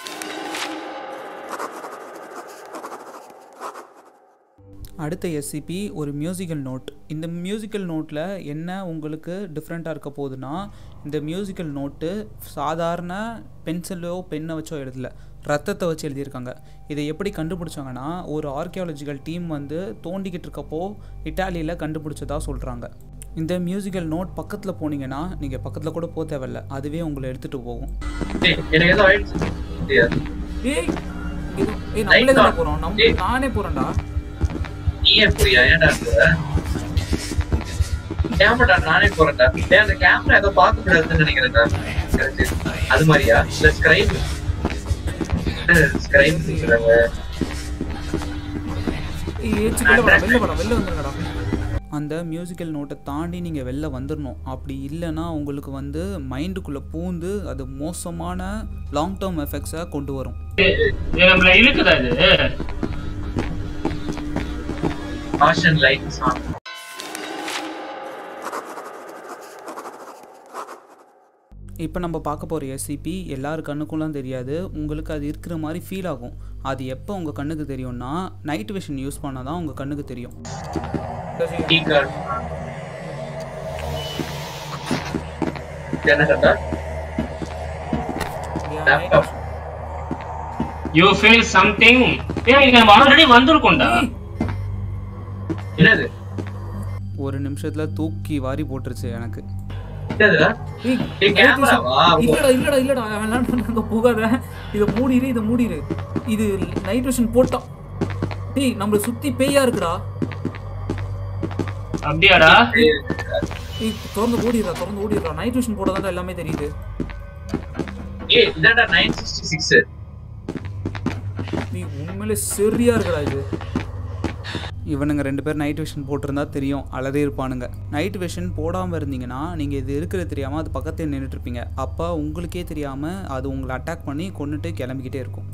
அடுத்த எஸ்சிபி ஒரு மியூசிக்கல் நோட் இந்த மியூசிக்கல் நோட்டில் என்ன உங்களுக்கு டிஃப்ரெண்ட்டாக இருக்க போகுதுன்னா இந்த மியூசிக்கல் நோட்டு சாதாரண பென்சிலோ பெண்ணை வச்சோ எழுதல ரத்தத்தை வச்சு எழுதியிருக்காங்க இதை எப்படி கண்டுபிடிச்சாங்கன்னா ஒரு ஆர்கியாலஜிக்கல் டீம் வந்து தோண்டிக்கிட்டு இருக்கப்போ இட்டாலியில் கண்டுபிடிச்சதா சொல்கிறாங்க இந்த மியூசிக்கல் நோட் பக்கத்தில் போனீங்கன்னா நீங்கள் பக்கத்தில் கூட போக தேவையில்ல அதுவே உங்களை எடுத்துகிட்டு போகும் ஏய், எனக்கு ஏதோ ஆயிடுச்சு தெரியாது. ஏய் இது ஏய் நம்மளே தானே போகிறோம் நம்ம நானே போகிறேன்டா நீயே போறியா ஏன்டா போற ஏமாடா நானே போறேன்டா டேய் அந்த கேமரா ஏதோ பார்க்க கூடாதுன்னு நினைக்கிறேன்டா correct. அது மாதிரியா இல்ல ஸ்கிரைப் ஸ்கிரைப் சொல்றாங்க ஏச்சு வெளில வாடா வெளில வாடா வெளில வந்துருங்கடா அந்த மியூசிக்கல் நோட்டை தாண்டி நீங்கள் வெளில வந்துடணும் அப்படி இல்லைன்னா உங்களுக்கு வந்து மைண்டுக்குள்ளே பூந்து அது மோசமான லாங் டேர்ம் எஃபெக்ட்ஸை கொண்டு வரும் இது நம்மள இழுக்குதா இது காஷன் லைட் சாங் இப்போ நம்ம பார்க்க போகிற எஸ்சிபி எல்லார் கண்ணுக்குலாம் தெரியாது உங்களுக்கு அது இருக்கிற மாதிரி ஃபீல் ஆகும் அது எப்போ உங்கள் கண்ணுக்கு தெரியும்னா நைட் விஷன் யூஸ் பண்ணால் தான் உங்கள் கண்ணுக்கு தெரியும் டீ கார்டு என்ன கண்டா லேப்டாப் யூ ஃபீல் சம்திங் ஏய் இங்க நம்ம ஆல்ரெடி வந்திருக்கோம்டா என்னது ஒரு நிமிஷத்தில் தூக்கி வாரி போட்டுருச்சு எனக்கு என்னதுடா ஏய், ஏய், night camera vision- வா? இல்லடா இல்லடா இல்லடா அதெல்லாம் அங்க போகாத இத மூடிரு இத மூடிரு இது நைட் விஷன் போட்டோம் டேய் நம்மள சுத்தி பேயா இருக்குடா அப்படியாடா ஏய் திறந்து ஓடிடுறா திறந்து ஓடிடுறா நைட் விஷன் போட்டதால எல்லாமே தெரியுது ஏய் இதாடா நைன் சிக்ஸ்டி சிக்ஸ் நீ உண்மையிலே சரியா இருக்குடா இது இவனுங்க ரெண்டு பேர் நைட் விஷன் போட்டிருந்தா தெரியும் அழதே இருப்பானுங்க நைட் விஷன் போடாமல் இருந்தீங்கன்னா நீங்கள் இது இருக்கிறது தெரியாமல் அது பக்கத்தில் நின்றுட்டு இருப்பீங்க அப்போ உங்களுக்கே தெரியாமல் அது உங்களை அட்டாக் பண்ணி கொண்டுட்டு கிளம்பிக்கிட்டே இருக்கும்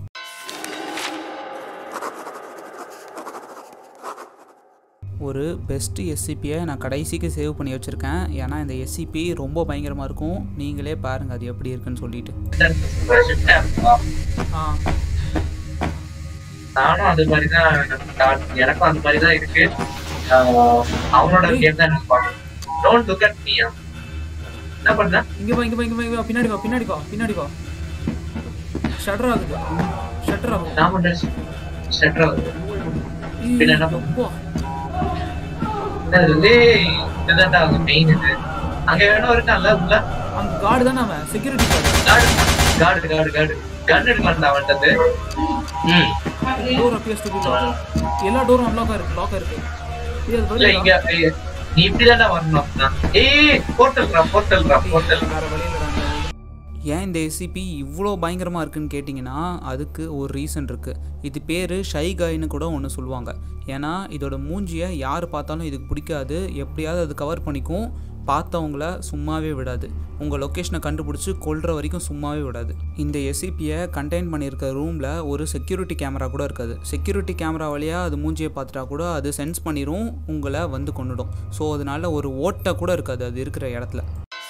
ஒரு பெஸ்ட் எஸ்சிபியை நான் கடைசிக்கு சேவ் பண்ணி வச்சுருக்கேன் ஏன்னா இந்த எஸ்சிபி ரொம்ப பயங்கரமாக இருக்கும் நீங்களே பாருங்கள் அது எப்படி இருக்குன்னு சொல்லிட்டு ஆ நானும் அது மாதிரி தான் எனக்கும் அந்த மாதிரி தான் இருக்கு ஆஹ் அவனோட கேம் தான் எனக்கு பார்க்கணும் டோன்ட் லுக் அட் மீ என்ன பண்ண இங்க வா இங்க வா இங்க வா, இங்க வா பின்னாடி வா பின்னாடி வா பின்னாடி வா ஷட்டர் ஆகுது ஷட்டர் ஆகுது நாம ஷட்டர் ஆகுது ஏய், பின்ன என்ன? எப்பா. என்னது டேய், இதுதான்டா அது மெயின் இது அங்க வேணும் இருக்கான்ல உள்ள அங்க கார்டு தானே அவன் security card card card card card gun எடுக்கலாம்டா அவன்கிட்ட ம் door appears to be lock எல்லா டோரும் அன்லாக் இருக்கு லாக் இருக்கு ஏய் அது இல்ல வழியா இங்க ஏய், நீ இப்படிதான்டா வரணும் அப்படின்னா. ஏய் போர்ட்டல்ரா போர்ட்டல்ரா போர்ட்டல் வேற வழியில ஏன் இந்த எஸ்சிபி இவ்வளோ பயங்கரமாக இருக்குன்னு கேட்டிங்கன்னா அதுக்கு ஒரு ரீசன் இருக்குது இது பேர் ஷை காய்னு கூட ஒன்று சொல்லுவாங்க ஏன்னா இதோட மூஞ்சியை யார் பார்த்தாலும் இதுக்கு பிடிக்காது எப்படியாவது அது கவர் பண்ணிக்கும் பார்த்தவங்கள சும்மாவே விடாது உங்கள் லொக்கேஷனை கண்டுபிடிச்சி கொல்ற வரைக்கும் சும்மாவே விடாது இந்த எஸ்சிபியை கண்டெயின் பண்ணியிருக்க ரூமில் ஒரு செக்யூரிட்டி கேமரா கூட இருக்காது செக்யூரிட்டி கேமரா வழியாக அது மூஞ்சியை பார்த்துட்டா கூட அது சென்ஸ் பண்ணிடும் உங்களை வந்து கொண்டுடும் ஸோ அதனால ஒரு ஓட்டை கூட இருக்காது அது இருக்கிற இடத்துல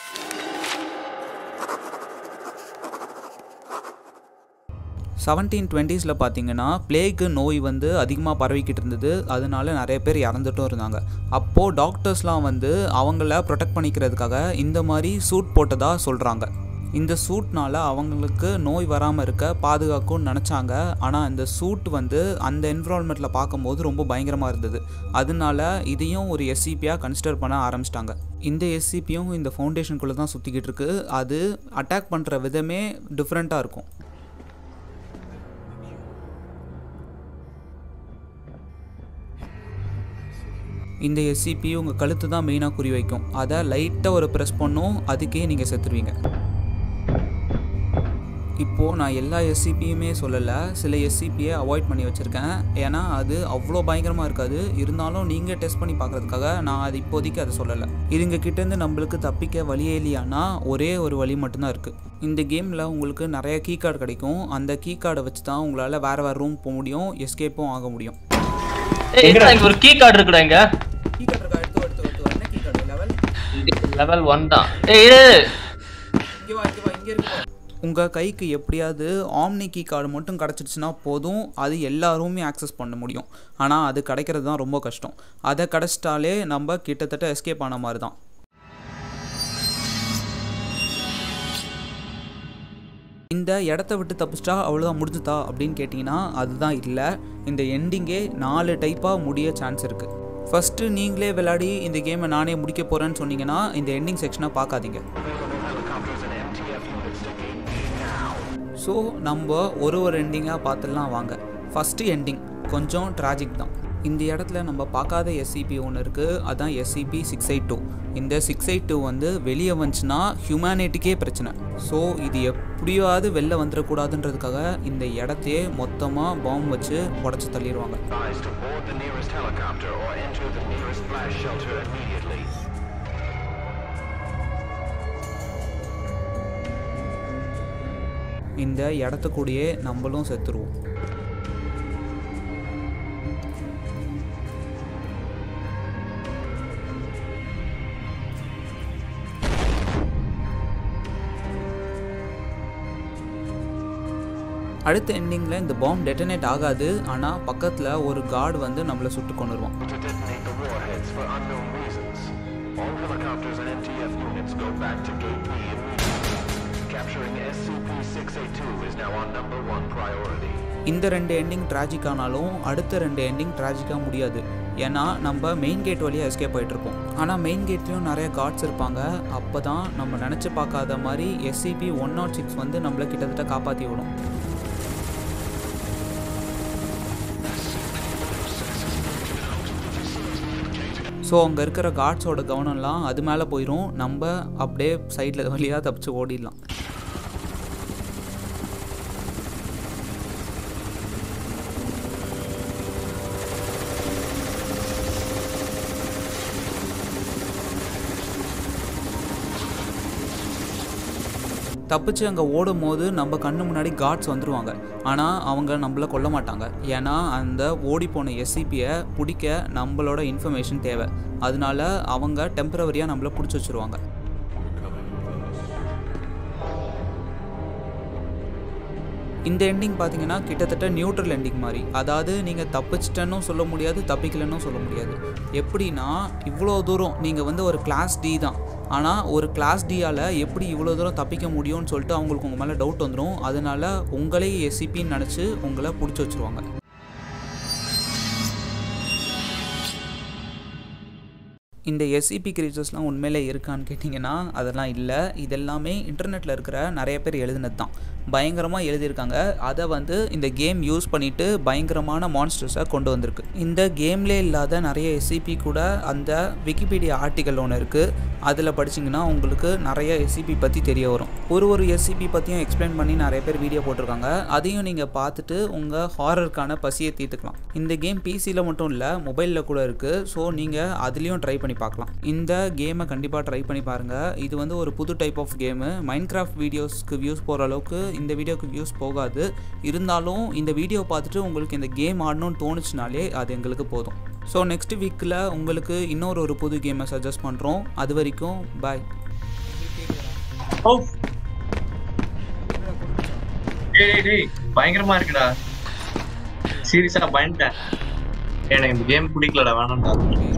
செவன்டீன் டுவெண்ட்டீஸில் பார்த்தீங்கன்னா பிளேக்கு நோய் வந்து அதிகமாக பரவிக்கிட்டு இருந்தது அதனால நிறைய பேர் இறந்துட்டும் இருந்தாங்க அப்போது டாக்டர்ஸ்லாம் வந்து அவங்கள ப்ரொடெக்ட் பண்ணிக்கிறதுக்காக இந்த மாதிரி சூட் போட்டதாக சொல்கிறாங்க இந்த சூட்னால அவங்களுக்கு நோய் வராமல் இருக்க பாதுகாக்கும்னு நினச்சாங்க ஆனால் இந்த சூட் வந்து அந்த என்விரான்மெண்ட்டில் பார்க்கும்போது ரொம்ப பயங்கரமாக இருந்தது அதனால இதையும் ஒரு எஸ்சிபியாக கன்சிடர் பண்ண ஆரம்பிச்சிட்டாங்க இந்த எஸ்சிபியும் இந்த ஃபவுண்டேஷனுக்குள்ளே தான் சுற்றிக்கிட்டு இருக்கு அது அட்டாக் பண்ணுற விதமே டிஃப்ரெண்ட்டாக இருக்கும் இந்த எஸ்சிபி உங்கள் கழுத்து தான் மெயினாக குறி வைக்கும் அதை லைட்டாக ஒரு ப்ரெஸ் பண்ணும் அதுக்கே நீங்கள் செத்துருவீங்க இப்போது நான் எல்லா எஸ்சிபியுமே சொல்லலை சில எஸ்சிபியை அவாய்ட் பண்ணி வச்சுருக்கேன் ஏன்னா அது அவ்வளோ பயங்கரமாக இருக்காது இருந்தாலும் நீங்கள் டெஸ்ட் பண்ணி பார்க்குறதுக்காக நான் அது இப்போதைக்கு அதை சொல்லலை இதுங்க கிட்டேருந்து நம்மளுக்கு தப்பிக்க வழியே இல்லையானா ஒரே ஒரு வழி மட்டும்தான் இருக்குது இந்த கேமில் உங்களுக்கு நிறைய கீ கார்டு கிடைக்கும் அந்த கீ கார்டை வச்சு தான் உங்களால் வேறு வேறு ரூம் போக முடியும் எஸ்கேப்பும் ஆக முடியும் ஏய் இதுடா, இங்க ஒரு கீ கார்டு இருக்குடா இங்க கீ கார்டு இருக்கா எடுத்து எடுத்து எடுத்து என்ன key card level level one தான் ஏய் இரு இங்கே வா இங்கே வா இங்கே இருக்கு உங்கள் கைக்கு எப்படியாவது ஆம்னி கீ கார்டு மட்டும் கிடச்சிடுச்சுன்னா போதும் அது எல்லா ரூமையும் ஆக்சஸ் பண்ண முடியும் ஆனால் அது கிடைக்கிறது தான் ரொம்ப கஷ்டம் அதை கிடச்சிட்டாலே நம்ம கிட்டத்தட்ட எஸ்கேப் ஆன மாதிரி தான் இந்த இடத்த விட்டு தப்பிச்சிட்டா அவ்வளோதான் முடிஞ்சுதா அப்படின்னு கேட்டிங்கன்னா அதுதான் இல்லை இந்த எண்டிங்கே நாலு டைப்பாக முடிய சான்ஸ் இருக்குது ஃபஸ்ட்டு நீங்களே விளையாடி இந்த கேமை நானே முடிக்க போகிறேன்னு சொன்னீங்கன்னா இந்த எண்டிங் செக்ஷனை பார்க்காதீங்க ஸோ நம்ம ஒரு ஒரு எண்டிங்காக பார்த்துடலாம் வாங்க ஃபஸ்ட்டு எண்டிங் கொஞ்சம் ட்ராஜிக் தான் இந்த இடத்துல நம்ம பார்க்காத எஸ்சிபி ஒன்று இருக்குது அதான் எஸ்சிபி சிக்ஸ் எயிட் டூ இந்த சிக்ஸ் எயிட் டூ வந்து வெளியே வந்துச்சுன்னா ஹியூமனிட்டிக்கே பிரச்சனை ஸோ இது எப்படியாவது வெளில வந்துடக்கூடாதுன்றதுக்காக இந்த இடத்தையே மொத்தமாக பாம்பு வச்சு உடச்சி தள்ளிடுவாங்க Advised to board the nearest helicopter or enter the nearest flash shelter immediately. இந்த இடத்துக்கூடயே நம்மளும் செத்துருவோம் அடுத்த எண்டிங்கில் இந்த பாம்பு டெட்டனேட் ஆகாது ஆனால் பக்கத்தில் ஒரு கார்டு வந்து நம்மளை சுட்டு கொண்டுருவான் To detonate the warheads for unknown reasons. All helicopters and MTF units go back to Gate B immediately. Capturing SCP-682 is now our number one priority. இந்த ரெண்டு எண்டிங் ட்ராஜிக் ஆனாலும் அடுத்த ரெண்டு எண்டிங் ட்ராஜிக்காக முடியாது ஏன்னா நம்ம மெயின் கேட் வழியாக எஸ்கேப் ஆகிட்ருப்போம் ஆனால் மெயின் கேட்லேயும் நிறைய கார்ட்ஸ் இருப்பாங்க அப்போ தான் நம்ம நினச்சி பார்க்காத மாதிரி எஸ்சிபி ஒன் நாட் சிக்ஸ் வந்து நம்மளை கிட்டத்தட்ட காப்பாற்றி விடும் ஸோ அங்கே இருக்கிற கார்ட்ஸோட கவனம்லாம் அது மேலே போயிடும் நம்ம அப்படியே சைடில் வழியாக தப்பிச்சு ஓடிடலாம் தப்பிச்சு அங்கே ஓடும் போது நம்ம கண்ணு முன்னாடி காட்ஸ் வந்துருவாங்க ஆனால் அவங்க நம்மளை கொல்ல மாட்டாங்க ஏன்னா அந்த ஓடி போன எஸ்சிபியை பிடிக்க நம்மளோட இன்ஃபர்மேஷன் தேவை அதனால அவங்க டெம்பரவரியாக நம்மளை பிடிச்சி வச்சுருவாங்க இந்த எண்டிங் பார்த்தீங்கன்னா கிட்டத்தட்ட நியூட்ரல் எண்டிங் மாதிரி அதாவது நீங்கள் தப்பிச்சிட்டேன்னு சொல்ல முடியாது தப்பிக்கலன்னு சொல்ல முடியாது எப்படின்னா இவ்வளோ தூரம் நீங்கள் வந்து ஒரு கிளாஸ் டி தான் ஆனால் ஒரு கிளாஸ் டியால் எப்படி இவ்வளோ தூரம் தப்பிக்க முடியும்னு சொல்லிட்டு அவங்களுக்கு உங்கள் மேலே டவுட் வந்துடும் அதனால உங்களே எஸ்சிபின்னு நினச்சி உங்களை பிடிச்சி வச்சுருவாங்க இந்த எஸ்சிபி கிரீச்சர்ஸ்லாம் உண்மையிலே இருக்கான்னு கேட்டிங்கன்னா அதெல்லாம் இல்லை இதெல்லாமே இன்டர்நெட்டில் இருக்கிற நிறைய பேர் எழுதினது தான் பயங்கரமாக எழுதியிருக்காங்க அதை வந்து இந்த கேம் யூஸ் பண்ணிட்டு பயங்கரமான மான்ஸ்டர்ஸை கொண்டு வந்திருக்கு இந்த கேம்லே இல்லாத நிறைய எஸ்சிபி கூட அந்த விக்கிபீடியா ஆர்டிக்கல் ஒன்று இருக்குது அதில் படிச்சிங்கன்னா உங்களுக்கு நிறைய எஸ்சிபி பற்றி தெரிய வரும் ஒரு ஒரு எஸ்சிபி பற்றியும் எக்ஸ்பிளைன் பண்ணி நிறைய பேர் வீடியோ போட்டிருக்காங்க அதையும் நீங்கள் பார்த்துட்டு உங்கள் ஹாரருக்கான பசியை தீர்த்துக்கலாம் இந்த கேம் பிசியில் மட்டும் இல்லை மொபைலில் கூட இருக்குது ஸோ நீங்கள் அதுலேயும் ட்ரை பண்ணி பார்க்கலாம் இந்த கேமை கண்டிப்பாக ட்ரை பண்ணி பாருங்கள் இது வந்து ஒரு புது type of game minecraft வீடியோஸ்க்கு வியூஸ் போகிற அளவுக்கு இந்த வீடியோக்கு வியூஸ் போகாது இருந்தாலும் இந்த வீடியோ பார்த்துட்டு உங்களுக்கு இந்த கேம் ஆடணும்னு தோணுச்சுனாலே அது எங்களுக்கு போதும் ஸோ நெக்ஸ்ட் வீக்கில் உங்களுக்கு இன்னொரு ஒரு புது கேமை சஜஸ்ட் பண்ணுறோம் அது வரைக்கும் பாய் ஓ டேய் டேய், டேய் பயங்கரமா இருக்குடா சீரியஸா பயந்துட்டேன் எனக்கு இந்த கேம் பிடிக்கலடா வேணாம்டா